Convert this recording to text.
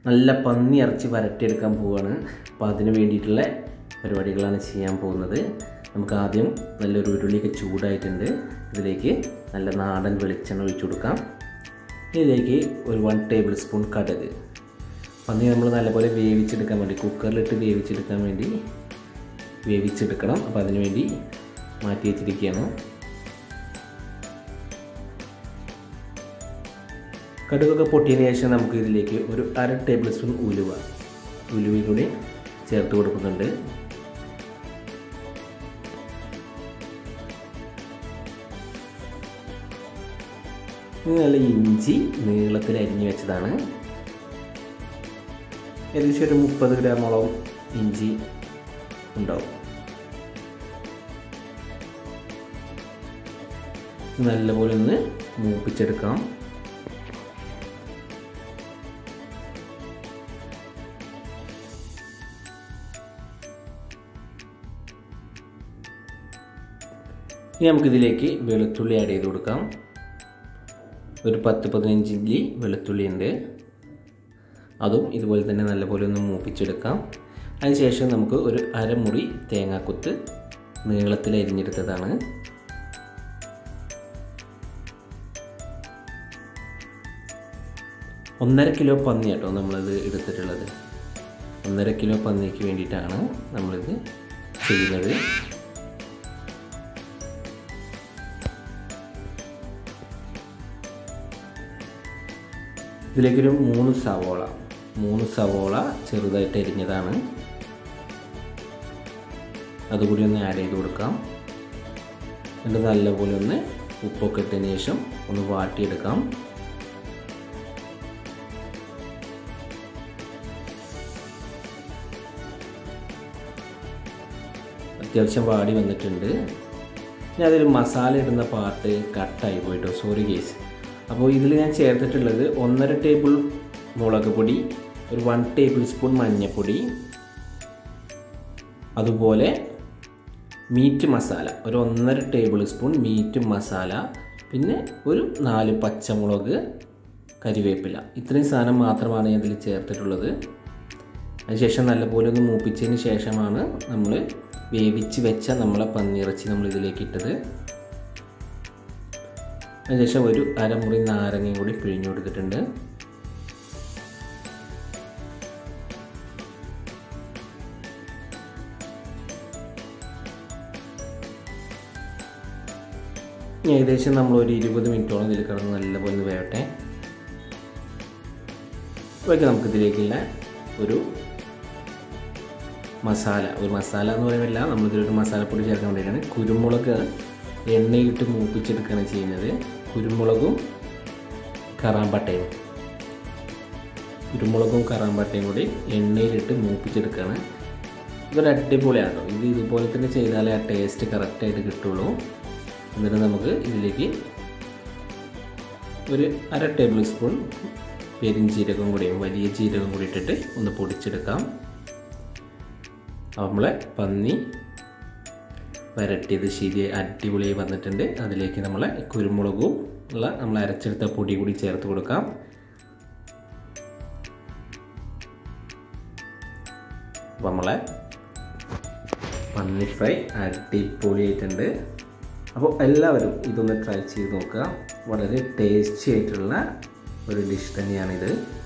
നല്ല പന്നി ഇറച്ചി വരട്ടിയെടുക്കാൻ പോവുകയാണ് അപ്പോൾ അതിന് വേണ്ടിയിട്ടുള്ള പരിപാടികളാണ് ചെയ്യാൻ പോകുന്നത് നമുക്ക് ആദ്യം നല്ലൊരു ഉരുളിയൊക്കെ ചൂടായിട്ടുണ്ട് ഇതിലേക്ക് നല്ല നാടൻ വെളിച്ചെണ്ണ ഒഴിച്ചു കൊടുക്കാം ഇതിലേക്ക് ഒരു വൺ ടേബിൾ സ്പൂൺ കടുക് പന്നി നമ്മൾ നല്ലപോലെ വേവിച്ചെടുക്കാൻ വേണ്ടി കുക്കറിലിട്ട് വേവിച്ചെടുക്കാൻ വേണ്ടി വേവിച്ചെടുക്കണം അപ്പോൾ അതിന് വേണ്ടി മാറ്റി വെച്ചിരിക്കുകയാണ് കടുകൊക്കെ പൊട്ടിയതിന് ശേഷം നമുക്ക് ഇതിലേക്ക് ഒരു അര ടേബിൾ സ്പൂൺ ഉലുവ ഉലുവ കൂടി ചേർത്ത് കൊടുക്കുന്നുണ്ട് ഇനി നല്ല ഇഞ്ചി നീളത്തിൽ അരിഞ്ഞു വെച്ചതാണ് ഏകദേശം ഒരു മുപ്പത് ഗ്രാമോളം ഇഞ്ചി ഉണ്ടാവും നല്ലപോലെ ഒന്ന് മൂപ്പിച്ചെടുക്കാം ഇനി നമുക്കിതിലേക്ക് വെളുത്തുള്ളി ആഡ് ചെയ്ത് കൊടുക്കാം ഒരു പത്ത് പതിനഞ്ച് ഇഞ്ചി വെളുത്തുള്ളി ഉണ്ട് അതും ഇതുപോലെ തന്നെ നല്ലപോലെ ഒന്ന് മൂപ്പിച്ചെടുക്കാം അതിനുശേഷം നമുക്ക് ഒരു അരമുറി തേങ്ങാക്കൊത്ത് നീളത്തിൽ അരിഞ്ഞെടുത്തതാണ് ഒന്നര കിലോ പന്നി കേട്ടോ നമ്മളിത് എടുത്തിട്ടുള്ളത് ഒന്നര കിലോ പന്നിക്ക് വേണ്ടിയിട്ടാണ് നമ്മളിത് ചെയ്യുന്നത് ഇതിലേക്കൊരു മൂന്ന് സവോള മൂന്ന് സവോള ചെറുതായിട്ട് എരിഞ്ഞതാണ് അതുകൂടി ഒന്ന് ആഡ് ചെയ്ത് കൊടുക്കാം എന്നിട്ട് നല്ലപോലെ ഒന്ന് ഉപ്പൊക്കെ ഇട്ടതിന് ശേഷം ഒന്ന് വാട്ടിയെടുക്കാം അത്യാവശ്യം വാടി വന്നിട്ടുണ്ട് ഞാൻ അതിൽ മസാല ഇടുന്ന പാർട്ട് കട്ടായി പോയിട്ടോ സോറി കേസ് അപ്പോൾ ഇതിൽ ഞാൻ ചേർത്തിട്ടുള്ളത് ഒന്നര ടേബിൾ മുളക് പൊടി ഒരു വൺ ടേബിൾ സ്പൂൺ മഞ്ഞൾപ്പൊടി അതുപോലെ മീറ്റ് മസാല ഒരു ഒന്നര ടേബിൾ സ്പൂൺ മീറ്റ് മസാല പിന്നെ ഒരു നാല് പച്ചമുളക് കരിവേപ്പില ഇത്രയും സാധനം മാത്രമാണ് ഞാൻ ഇതിൽ ചേർത്തിട്ടുള്ളത് അതിനുശേഷം നല്ലപോലെ ഒന്ന് മൂപ്പിച്ചതിന് ശേഷമാണ് നമ്മൾ വേവിച്ച് വെച്ച നമ്മളെ പന്നിയിറച്ചി നമ്മൾ ഇതിലേക്ക് ഇട്ടത് അതിനുശേഷം ഒരു അരമുറി നാരങ്ങയും കൂടി പിഴിഞ്ഞു കൊടുത്തിട്ടുണ്ട് ഏകദേശം നമ്മൾ ഒരു ഇരുപത് മിനിറ്റോളം ഇതിൽ കിടന്ന് നല്ലപോലെ ഒന്ന് വേവട്ടെ അപ്പോഴേക്ക് നമുക്കിതിലേക്കുള്ള ഒരു മസാല ഒരു മസാല എന്ന് പറയുന്നില്ല നമ്മളിതിലൊരു മസാലപ്പൊടി ചേർക്കാൻ വേണ്ടിയിട്ടാണ് കുരുമുളക് എണ്ണയിലിട്ട് മൂപ്പിച്ചെടുക്കുകയാണ് ചെയ്യുന്നത് കുരുമുളകും കറാമ്പട്ടയും കുരുമുളകും കറാമ്പട്ടയും കൂടി എണ്ണയിലിട്ട് മൂപ്പിച്ചെടുക്കുകയാണ് ഇതൊരു അടിപൊളിയാണ് ഇത് ഇതുപോലെ തന്നെ ചെയ്താലേ ആ ടേസ്റ്റ് കറക്റ്റായിട്ട് കിട്ടുള്ളൂ എന്നിട്ട് നമുക്ക് ഇതിലേക്ക് ഒരു അര ടേബിൾ സ്പൂൺ പെരിഞ്ചീരകം കൂടിയും വലിയ ജീരകം കൂടി ഇട്ടിട്ട് ഒന്ന് പൊടിച്ചെടുക്കാം നമ്മളെ പന്നി വരട്ടിയത് ശരി അടിപൊളിയായി വന്നിട്ടുണ്ട് അതിലേക്ക് നമ്മളെ കുരുമുളകും ഉള്ള നമ്മൾ അരച്ചെടുത്ത പൊടി കൂടി ചേർത്ത് കൊടുക്കാം അപ്പോൾ നമ്മളെ പന്നി ഫ്രൈ അടിപൊളിയായിട്ടുണ്ട് അപ്പോൾ എല്ലാവരും ഇതൊന്ന് ട്രൈ ചെയ്ത് നോക്കുക വളരെ ടേസ്റ്റി ആയിട്ടുള്ള ഒരു ഡിഷ് തന്നെയാണിത്